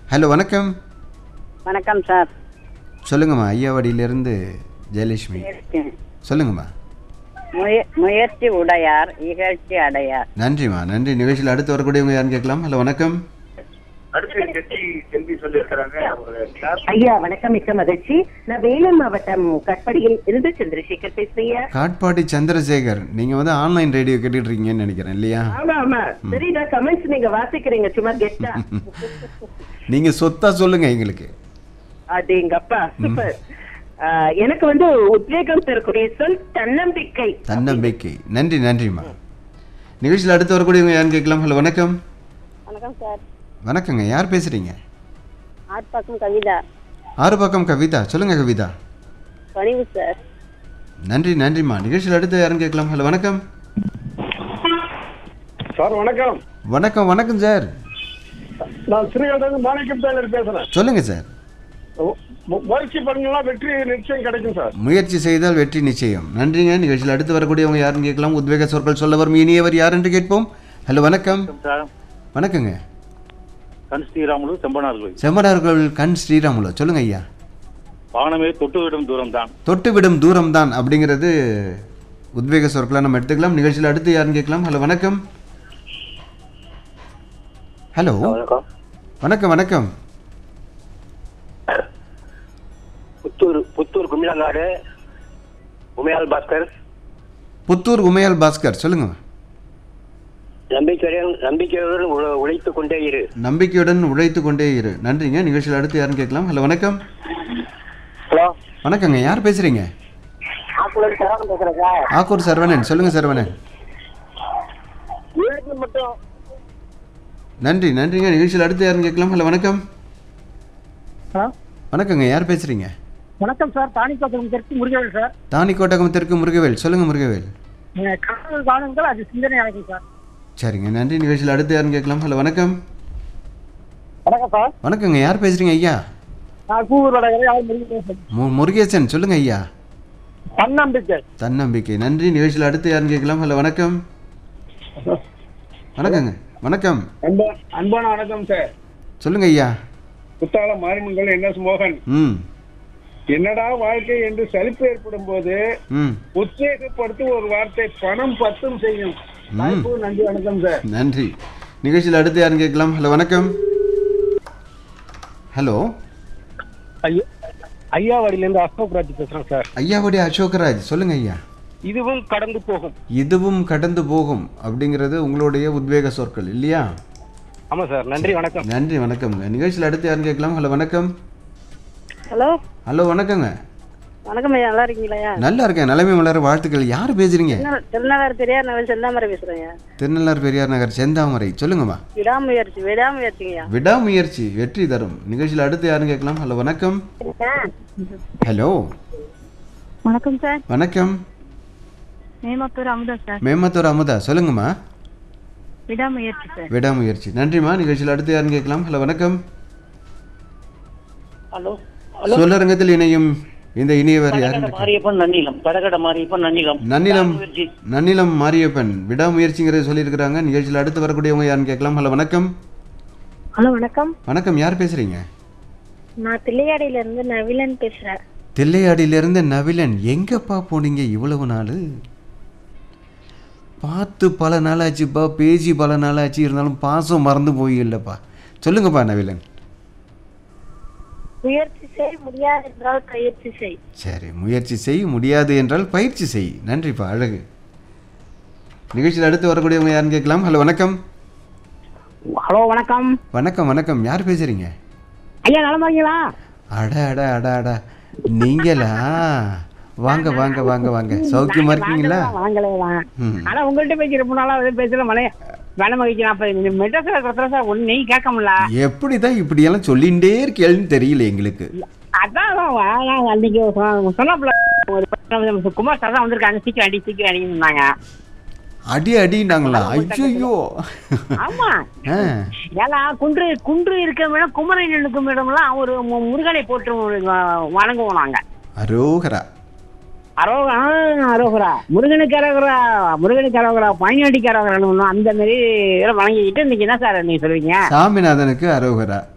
Hello வணக்கம் வணக்கம் sir சொல்லுங்கம்மா ஐயாவாடியிலேருந்து ஜெயலட்சுமி சொல்லுங்கம்மா முய- முயற்சி உடையார் இகழ்ச்சி அடையார் நன்றிம்மா நன்றி நிகழ்ச்சியில் அடுத்து வரக்கூடியவங்க யாருன்னு கேட்கலாம் ஹலோ வணக்கம் அடுத்து செட்டி செல்வி சொல்லியிருக்கிறாங்க ஒரு கிளாஸ் ஐயா வணக்கம் மிக்க மகிழ்ச்சி நான் வேலூர் மாவட்டம் கட்படியில் இருந்து சந்திரசேகர் பேசுறீங்க காட்பாடி சந்திரசேகர் நீங்கள் வந்து ஆன்லைன் ரேடியோ கேட்டுட்டு இருக்கீங்கன்னு நினைக்கிறேன் இல்லையா ஆமா ஆமா சரி நான் கமெண்ட்ஸ் நீங்க வாசிக்கிறீங்க சும்மா கெட்டா நீங்கள் சொத்தா சொல்லுங்க எங்களுக்கு அடேங்கப்பா சூப்பர் ஆஹ், எனக்கு வந்து உத்வேகம் தரக்கூடிய சொல் தன்னம்பிக்கை தன்னம்பிக்கை நன்றி நன்றிம்மா நிகழ்ச்சியில் அடுத்து வரக்கூடியவங்க யாருன்னு கேட்கலாம் ஹலோ வணக்கம் வணக்கம் சார் வணக்கங்க யார் பேசுகிறீங்க ஆட்பாக்கம் கவிதா ஆறு பக்கம் கவிதா சொல்லுங்க கவிதா பணிவு சார் நன்றி நன்றிம்மா நிகழ்ச்சியில் அடுத்து யாருன்னு கேட்கலாம் ஹலோ வணக்கம் சார் வணக்கம் வணக்கம் வணக்கம் சார் நான் ஸ்ரீகண்டன் மாணிக்கம் டெய்லர் பேசுறேன் சொல்லுங்க சார் மு- முயற்சி பண்ணீங்கன்னா வெற்றி நிச்சயம் கிடைக்கும் சார் முயற்சி செய்தால் வெற்றி நிச்சயம் நன்றிங்க நிகழ்ச்சியில் அடுத்து வரக்கூடியவங்க யாருன்னு கேட்கலாம் உத்வேக சொற்கள் சொல்ல வரும் இனியவர் யார் என்று கேட்போம் ஹலோ வணக்கம் சார் வணக்கங்க கண் ஸ்ரீராமுலு செம்பனார் கோயில் செம்மடார்கள் கண் ஸ்ரீராமுலோ சொல்லுங்க ஐயா வானமே தொட்டுவிடும் தூரம் தான் தொட்டுவிடும் தூரம் தான் அப்படிங்கிறது உத்வேக சொற்களை நம்ம எடுத்துக்கலாம் நிகழ்ச்சியில் அடுத்து யாருன்னு கேட்கலாம் ஹலோ வணக்கம் ஹலோ வணக்கம் வணக்கம் புத்தூர் புத்தூர் குமிழங்காடு உமையால் பாஸ்கர் புத்தூர் உமையால் பாஸ்கர் சொல்லுங்க நம்பிக்கையுடன் நம்பிக்கையுடன் உழ- உழைத்துக் கொண்டே இரு நம்பிக்கையுடன் உழைத்து கொண்டே இரு நன்றிங்க நிகழ்ச்சியில் அடுத்து யாருன்னு கேட்கலாம் ஹலோ வணக்கம் ஹலோ வணக்கங்க யார் பேசுறீங்க ஆக்குலர் சரவணன் பேசுறேன் சார் ஆக்கூர் சரவணன் சொல்லுங்க சரவணன் ஏழு மட்டும் நன்றி நன்றிங்க நிகழ்ச்சியில் அடுத்து யாருன்னு கேட்கலாம் ஹலோ வணக்கம் வணக்கங்க யார் பேசுறீங்க வணக்கம் சார் தானிக்கோத்தம் தெற்கு முருகவேல் சார் தானிக்கோட்டகம் தெற்கு முருகவேல் சொல்லுங்க முருகவேல் நீங்க கனவு காணுங்கள் அது சிந்தனை அழைக்கும் சார் சரிங்க நன்றி நிகழ்ச்சியில் அடுத்து யாருன்னு கேட்கலாம் ஹலோ வணக்கம் வணக்கம் சார் வணக்கங்க யார் பேசுறீங்க ஐயா நான் கூவூர் வடகரை யார் முருகவேல் மு முருகேசன் சொல்லுங்க ஐயா தன்னம்பிக்கை தன்னம்பிக்கை நன்றி நிகழ்ச்சியில் அடுத்து யாருன்னு கேட்கலாம் ஹலோ வணக்கம் வணக்கங்க வணக்கம் அன்பா அன்பான வணக்கம் சார் சொல்லுங்க ஐயா குத்தாலம் மாரிமங்கல் என் எஸ் மோகன் ம் என்னடா வாழ்க்கை என்று சலிப்பு ஏற்படும் போது ம் உத்வேகப்படுத்தும் ஒரு வார்த்தை பணம் பத்தும் செய்யும் ம் வாய்ப்பு நன்றி வணக்கம் சார் நன்றி நிகழ்ச்சியில் அடுத்து யாருன்னு கேட்கலாம் ஹலோ வணக்கம் ஹலோ ஐயாவாடியிலேருந்து அசோக் ராஜ் பேசுறேன் சார் ஐயாவுடைய அசோகராஜ் சொல்லுங்க ஐயா இதுவும் கடந்து போகும் இதுவும் கடந்து போகும் அப்படிங்கிறது உங்களுடைய உத்வேக சொற்கள் இல்லையா ஆமா சார் நன்றி வணக்கம் நன்றி வணக்கம்ங்க நிகழ்ச்சியில் அடுத்து யாருன்னு கேட்கலாம் ஹலோ வணக்கம் ஹலோ ஹலோ வணக்கங்க வணக்கம் ஐயா நல்லா இருக்கீங்களா நல்லா இருக்கேன் நிலைமை மலர வாழ்த்துக்கள் யார் பேசுறீங்க திருநகர் பெரியார் நகர் செந்தாமரை பேசுறேங்க திருநள்ளார் பெரியார் நகர் செந்தாமரை சொல்லுங்கம்மா விடாமுயற்சி விடாமுயற்சிங்கய்யா விடாமுயற்சி வெற்றி தரும் நிகழ்ச்சியில் அடுத்து யாருன்னு கேட்கலாம் ஹலோ வணக்கம் ஹலோ வணக்கம் சார் வணக்கம் மேமத்தூர் அமுதா சார் மேமத்தூர் அமுதா சொல்லுங்கம்மா விடாமுயற்சி சார் விடாமுயற்சி நன்றிம்மா நிகழ்ச்சியில் அடுத்து யாருன்னு கேட்கலாம் ஹலோ வணக்கம் ஹலோ சொல்லரங்கத்தில் இணையும் இந்த இனியவர் யாருன்னு கேட்கலாம். மாரியப்பன் நன்னிலம் கடகட மாரியப்பன் நன்னிலம் நன்னிலம் நன்னிலம் மாரியப்பன் விடாமுயற்சிங்கிறத சொல்லியிருக்கிறாங்க நிகழ்ச்சியில் அடுத்து வரக்கூடியவங்க யாருன்னு கேட்கலாம் ஹலோ வணக்கம் ஹலோ வணக்கம் வணக்கம் யார் பேசுறீங்க நான் தில்லையாடியில இருந்து நவிலன் பேசுறேன் தில்லையாடியிலிருந்து நவிலன் எங்கப்பா போனீங்க இவ்வளவு நாள் பார்த்து பல நாளாச்சுப்பா பேசி பல நாளாச்சு இருந்தாலும் பாசம் மறந்து போய் இல்லைப்பா சொல்லுங்கப்பா நவிலன் முயற்சி செய் முடியாது என்றால் பயிற்சி செய் சரி முயற்சி செய் முடியாது என்றால் பயிற்சி செய் நன்றிப்பா அழகு நிகழ்ச்சியில் அடுத்து வரக்கூடியவங்க யாருன்னு கேட்கலாம் ஹலோ வணக்கம் ஹலோ வணக்கம் வணக்கம் வணக்கம் யார் பேசுறீங்க ஐயா நலமா இருக்கீங்களா அட அட அட அட நீங்களா வாங்க வாங்க வாங்க வாங்க சௌக்கியமா இருக்கீங்களா வாங்கலே வாங்க ம் ஆனா உங்கள்கிட்ட பேசி ரொம்ப நாளா வந்து பேசல மலை வேலை மகிழ்ச்சி அப்ப இந்த மெட்ராஸ்ல இருக்கிற சார் ஒண்ணு நீங்க கேட்க முடியல எப்படி தான் இப்படியெல்லாம் சொல்லிகிட்டே இருக்கேன்னு தெரியல எங்களுக்கு அதான் அதான் நான் அன்னைக்கு சொன்னாப்புல ஒரு பத்து நிமிஷம் குமார் சார் தான் வந்திருக்காங்க சீக்கிரம் அடி சீக்கிரம் அடின்னு சொன்னாங்க அடி அடினாங்களா ஐயோ ஆமா ஆ ஏன்னா குன்று குன்று இருக்க மேடம் குமரன் இருக்கும் இடம்லாம் ஒரு மு- முருகனை போட்டு வ- வணங்குவோம் நாங்க அரோகரா அரோகரா அரோகரா முருகனுக்கு அரோகரா முருகனுக்கு அரோகரா பழனியாட்டிக்கு அரோகரா அந்த மாதிரி இதெல்லாம் வணங்கிக்கிட்டு இன்னைக்கு என்ன சார் நீங்க சொல்றீங்க சாமிநாதனுக்கு அரோகரா